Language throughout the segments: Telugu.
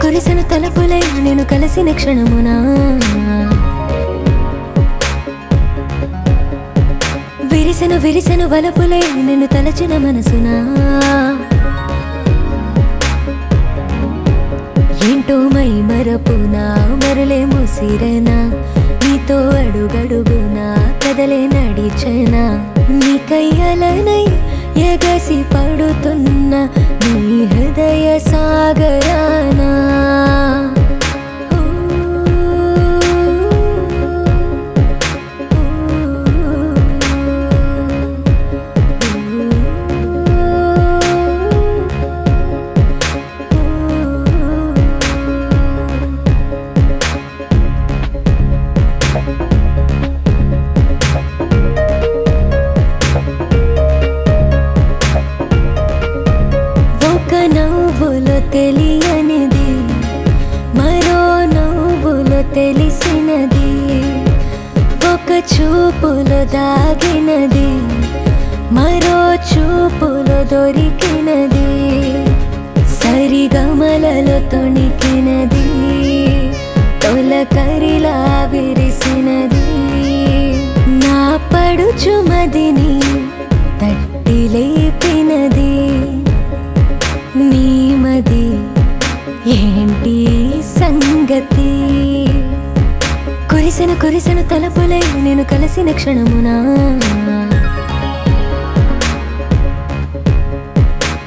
కురిసెను తలపులై నేను కలిసిన క్షణమునా విరిసెను విరిసెను వలపులై నేను తలచిన మనసునా ఏంటో మై మరపునా మరలే ముసిరనా నీతో అడుగడుగునా కదలే నడిచనా నీ కయ్యలనై ఎగసి పడుతున్న నీ హృదయ సాగరానా ఒక నవ్వులో తెలియనిది మరో నవ్వులో తెలిసినది ఒక చూపులో దాగినది మరో చూపులో దొరికినది సరిగమలలో తొణికినది తొలకరిలా విరిసినది నా పడుచుమదిని తట్టి లేపినది నీమది ఏంటి సంగతి కురిసిన కురిసిన తలపులై నేను కలిసిన క్షణమునా విరిసెను విరిసెను వలపులై నేను తలచిన మనసునా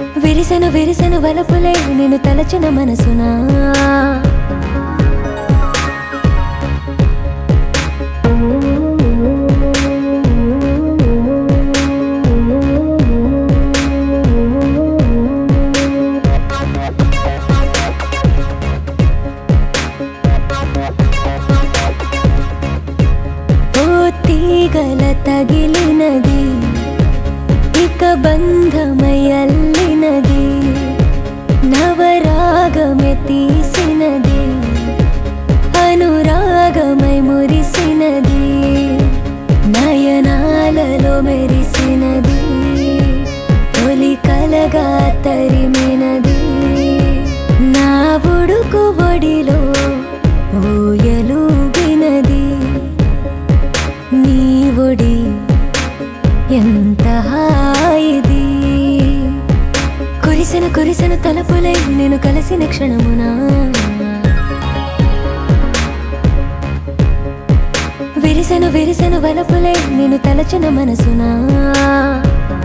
ఓ తీగల తగిలినది ఇక బంధమై అల్లినది నవరాగమే తీసినది అనురాగమై మురిసినది నయనాలలో మెరిసినది తొలి కలగా తరిమినది నా ఉడుకు ఒడిలో ఊయలుగినది నీ ఒడి ఎంత హాయిది కురిసిన కురిసిన తలపులై నేను కలిసిన క్షణమునా విరిసెను విరిసెను వలపులై నేను తలచిన మనసునా